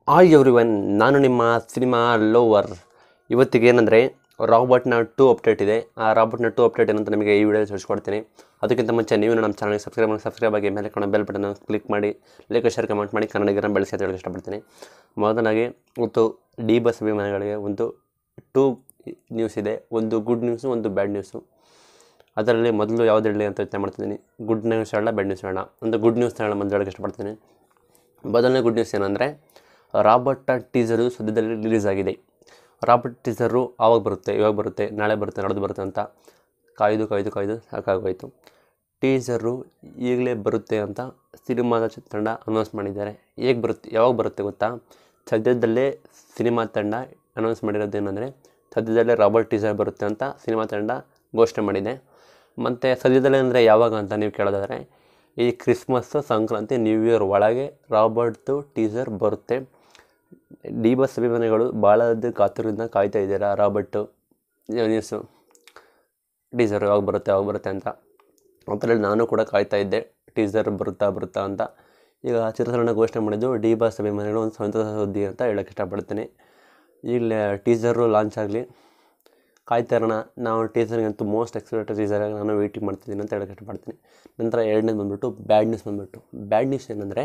hi every one ನಾನು ನಿಮ್ಮ cinema lower ಇವತ್ತಿಗೆ ಏನಂದರೆ ರಾಬರ್ಟ್ನ ಟೂ ಅಪ್ಡೇಟ್ ಇದೆ ಆ ರಾಬರ್ಟ್ನ ಟೂ ಅಪ್ಡೇಟ್ ಏನಂತ ನಿಮಗೆ ಈ ವಿಡಿಯೋ ತಿಳಿಸ್ಕೊಡ್ತೀನಿ ಅದಕ್ಕಿಂತ ಮುಂಚೆ ನೀವು ನಮ್ಮ ಚಾನಲ್ಗೆ ಸಬ್ಸ್ಕ್ರೈಬ್ ಮಾಡಿ ಸಬ್ಸ್ಕ್ರೈಬ್ ಆಗಿ ಮೇಲೆ ಕಾಣೋ ಬೆಲ್ ಬಟನ್ ಕ್ಲಿಕ್ ಮಾಡಿ ಲೈಕ್ ಶೇರ್ ಕಮೆಂಟ್ ಮಾಡಿ ಕನ್ನಡಿಗರನ್ನ ಬೆಳೆಸಿ ಅಂತ ಹೇಳಕ್ಕೆ ಇಷ್ಟಪಡ್ತೀನಿ ಮೊದಲಾಗಿ ಮತ್ತು ಡಿ ಬಸ್ ಅಭಿಮಾನಿಗಳಿಗೆ ಒಂದು ಟೂ ನ್ಯೂಸ್ ಇದೆ ಒಂದು ಗುಡ್ ನ್ಯೂಸು ಒಂದು ಬ್ಯಾಡ್ ನ್ಯೂಸು ಅದರಲ್ಲಿ ಮೊದಲು ಯಾವ್ದು ಹೇಳಲಿ ಅಂತ ಯೋಚನೆ ಮಾಡ್ತಿದ್ದೀನಿ ಗುಡ್ ನ್ಯೂಸ್ ಹೇಳೋಣ ಬ್ಯಾಡ್ ನ್ಯೂಸ್ ಹೇಳೋಣ ಒಂದು ಗುಡ್ ನ್ಯೂಸ್ ಹೇಳೋಣ ಮೊದಲು ಹೇಳಕ್ಕೆ ಇಷ್ಟಪಡ್ತೀನಿ ಮೊದಲನೇ ಗುಡ್ ನ್ಯೂಸ್ ಏನಂದರೆ ರಾಬರ್ಟ್ ಟೀಸರು ಸದ್ಯದಲ್ಲಿ ರಿಲೀಸ್ ಆಗಿದೆ ರಾಬರ್ಟ್ ಟೀಸರು ಆವಾಗ ಬರುತ್ತೆ ಇವಾಗ ಬರುತ್ತೆ ನಾಳೆ ಬರುತ್ತೆ ನಾಡ್ದು ಬರುತ್ತೆ ಅಂತ ಕಾಯ್ದು ಕಾಯ್ದು ಕಾಯ್ದು ಸಾಕಾಗೋಯ್ತು ಟೀಸರು ಈಗಲೇ ಬರುತ್ತೆ ಅಂತ ಸಿನಿಮಾದ ತಂಡ ಅನೌನ್ಸ್ ಮಾಡಿದ್ದಾರೆ ಹೇಗೆ ಬರುತ್ತೆ ಯಾವಾಗ ಬರುತ್ತೆ ಗೊತ್ತಾ ಸದ್ಯದಲ್ಲೇ ಸಿನಿಮಾ ತಂಡ ಅನೌನ್ಸ್ ಮಾಡಿರೋದು ಏನಂದರೆ ಸದ್ಯದಲ್ಲೇ ರಾಬರ್ಟ್ ಟೀಸರ್ ಬರುತ್ತೆ ಅಂತ ಸಿನಿಮಾ ತಂಡ ಘೋಷಣೆ ಮಾಡಿದೆ ಮತ್ತು ಸದ್ಯದಲ್ಲೇ ಅಂದರೆ ಯಾವಾಗ ಅಂತ ನೀವು ಕೇಳೋದಾದರೆ ಈ ಕ್ರಿಸ್ಮಸ್ಸು ಸಂಕ್ರಾಂತಿ ನ್ಯೂ ಇಯರ್ ಒಳಗೆ ರಾಬರ್ಟ್ದು ಟೀಸರ್ ಬರುತ್ತೆ ಡಿ ಬಸ್ ಅಭಿಮಾನಿಗಳು ಭಾಳದ ಕಾತುರದಿಂದ ಕಾಯ್ತಾ ಇದ್ದೀರಾ ರಾಬರ್ಟು ನ್ಯೂಸು ಟೀಸರ್ ಯಾವಾಗ ಬರುತ್ತೆ ಯಾವಾಗ ಬರುತ್ತೆ ಅಂತ ಅದರಲ್ಲಿ ನಾನು ಕೂಡ ಕಾಯ್ತಾ ಇದ್ದೆ ಟೀಸರ್ ಬರುತ್ತಾ ಬರುತ್ತಾ ಅಂತ ಈಗ ಚಿತ್ರತಂಡ ಘೋಷಣೆ ಮಾಡಿದ್ದು ಡಿ ಬಾಸ್ ಅಭಿಮಾನಿಗಳು ಒಂದು ಸಂತೋಷ ಸುದ್ದಿ ಅಂತ ಹೇಳೋಕ್ಕೆ ಇಷ್ಟಪಡ್ತೀನಿ ಈಗಲೇ ಟೀಸರು ಲಾಂಚ್ ಆಗಲಿ ಕಾಯ್ತಾ ಇರೋಣ ನಾವು ಟೀಸರ್ಗಂತೂ ಮೋಸ್ಟ್ ಎಕ್ಸ್ಪೆಕ್ಟೆಡ್ ಟೀಸರಾಗಿ ನಾನು ವೆಯ್ಟಿಂಗ್ ಮಾಡ್ತಿದ್ದೀನಿ ಅಂತ ಹೇಳೋಕ್ಕೆ ಇಷ್ಟಪಡ್ತೀನಿ ನಂತರ ಎರಡನೇದು ಬಂದುಬಿಟ್ಟು ಬ್ಯಾಡ್ ನ್ಯೂಸ್ ಬಂದುಬಿಟ್ಟು ಬ್ಯಾಡ್ ನ್ಯೂಸ್ ಏನಂದರೆ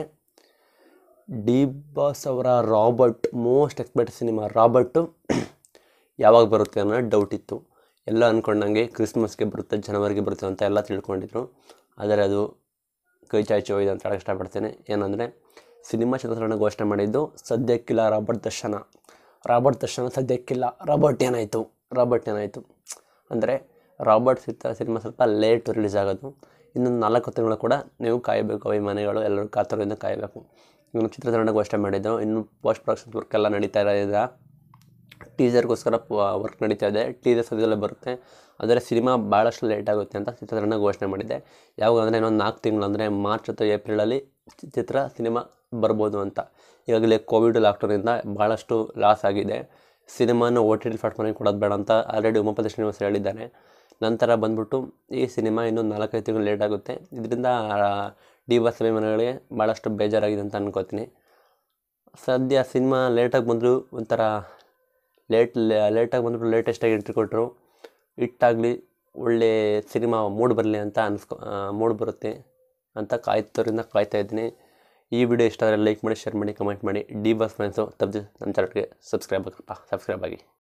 ಡಿ ಬಾಸ್ ಅವರ Robert most expect cinema Robert ಯಾವಾಗ ಬರುತ್ತೆ ಅನ್ನೋ ಡೌಟ್ ಇತ್ತು ಎಲ್ಲ ಅಂದ್ಕೊಂಡಂಗೆ ಕ್ರಿಸ್ಮಸ್ಗೆ ಬರುತ್ತೆ ಜನವರಿಗೆ ಬರುತ್ತೆ ಅಂತ ಎಲ್ಲ ತಿಳ್ಕೊಂಡಿದ್ರು ಆದರೆ ಅದು ಕೈ ಚಾಚಿ ಹೋಗಿದೆ ಅಂತ ಹೇಳಕ್ಕೆ ಇಷ್ಟಪಡ್ತೇನೆ ಏನಂದರೆ ಸಿನಿಮಾ ಚಿತ್ರತಂಡ ಘೋಷಣೆ ಮಾಡಿದ್ದು ಸದ್ಯಕ್ಕಿಲ್ಲ ರಾಬರ್ಟ್ ದರ್ಶನ ರಾಬರ್ಟ್ ದರ್ಶನ ಸದ್ಯಕ್ಕಿಲ್ಲ ರಾಬರ್ಟ್ ಏನಾಯಿತು ರಾಬರ್ಟ್ ಏನಾಯಿತು ಅಂದರೆ ರಾಬರ್ಟ್ ಸಿತ್ತ ಸಿನಿಮಾ ಸ್ವಲ್ಪ ಲೇಟ್ ರಿಲೀಸ್ ಆಗೋದು ಇನ್ನೊಂದು ನಾಲ್ಕು ತಿಂಗಳು ಕೂಡ ನೀವು ಕಾಯಬೇಕು ಅಭಿಮಾನಿಗಳು ಎಲ್ಲರೂ ಕಾತುರದಿಂದ ಕಾಯಬೇಕು ಇನ್ನು ಚಿತ್ರತಂಡ ಘೋಷಣೆ ಮಾಡಿದ್ದು ಇನ್ನು ಪೋಸ್ಟ್ ಪ್ರೊಡಕ್ಷನ್ ವರ್ಕ್ ಎಲ್ಲ ನಡೀತಾ ಇರೋದ್ರಿಂದ ಟೀಸರ್ಗೋಸ್ಕರ ವರ್ಕ್ ನಡೀತಾ ಇದೆ ಟೀಸರ್ ಸದ್ಯದಲ್ಲೇ ಬರುತ್ತೆ ಆದರೆ ಸಿನಿಮಾ ಭಾಳಷ್ಟು ಲೇಟ್ ಆಗುತ್ತೆ ಅಂತ ಚಿತ್ರತಂಡ ಘೋಷಣೆ ಮಾಡಿದೆ ಯಾವಾಗ ಅಂದರೆ ಇನ್ನೊಂದು ನಾಲ್ಕು ತಿಂಗಳು ಅಂದರೆ ಮಾರ್ಚ್ ಅಥವಾ ಏಪ್ರಿಲಲ್ಲಿ ಚಿತ್ರ ಸಿನಿಮಾ ಬರ್ಬೋದು ಅಂತ ಈಗಾಗಲೇ ಕೋವಿಡ್ ಲಾಕ್ಡೌನಿಂದ ಭಾಳಷ್ಟು ಲಾಸ್ ಆಗಿದೆ ಸಿನಿಮಾನ ಓ ಟಿ ಟಿ ಪ್ಲಾಟ್ಫಾರ್ಮಿಗೆ ಕೊಡೋದು ಬೇಡ ಅಂತ ಆಲ್ರೆಡಿ ಉಮಾಪತಿ ಶ್ರೀನಿವಾಸ ಹೇಳಿದ್ದಾರೆ ನಂತರ ಬಂದ್ಬಿಟ್ಟು ಈ ಸಿನಿಮಾ ಇನ್ನೊಂದು ನಾಲ್ಕೈದು ತಿಂಗಳು ಲೇಟ್ ಆಗುತ್ತೆ ಇದರಿಂದ ಡಿ ಬಾಸ್ ಅಭಿಮಾನಿಗಳಿಗೆ ಭಾಳಷ್ಟು ಬೇಜಾರಾಗಿದೆ ಅಂತ ಅನ್ಕೋತೀನಿ ಸದ್ಯ ಸಿನಿಮಾ ಲೇಟಾಗಿ ಬಂದರೂ ಒಂಥರ ಲೇಟ್ ಲೇಟಾಗಿ ಬಂದ್ಬಿಟ್ಟು ಲೇಟೆಸ್ಟಾಗಿ ಎಂಟ್ರಿ ಕೊಟ್ಟರು ಇಟ್ಟಾಗಲಿ ಒಳ್ಳೆ ಸಿನಿಮಾ ಮೂಡ್ ಬರಲಿ ಅಂತ ಅನ್ಸ್ಕೊ ಮೂಡ್ ಬರುತ್ತೆ ಅಂತ ಕಾಯ್ತೋರಿಂದ ಕಾಯ್ತಾ ಇದ್ದೀನಿ ಈ ವಿಡಿಯೋ ಇಷ್ಟ ಆದರೆ ಲೈಕ್ ಮಾಡಿ ಶೇರ್ ಮಾಡಿ ಕಮೆಂಟ್ ಮಾಡಿ ಡಿ ಬಾಸ್ ಫ್ರೆಂಡ್ಸು ತಪ್ಪದೆ ನಮ್ಮ ಚಾನಲ್ಗೆ ಸಬ್ಸ್ಕ್ರೈಬ್ ಆಗಪ್ಪ ಸಬ್ಸ್ಕ್ರೈಬ್ ಆಗಿ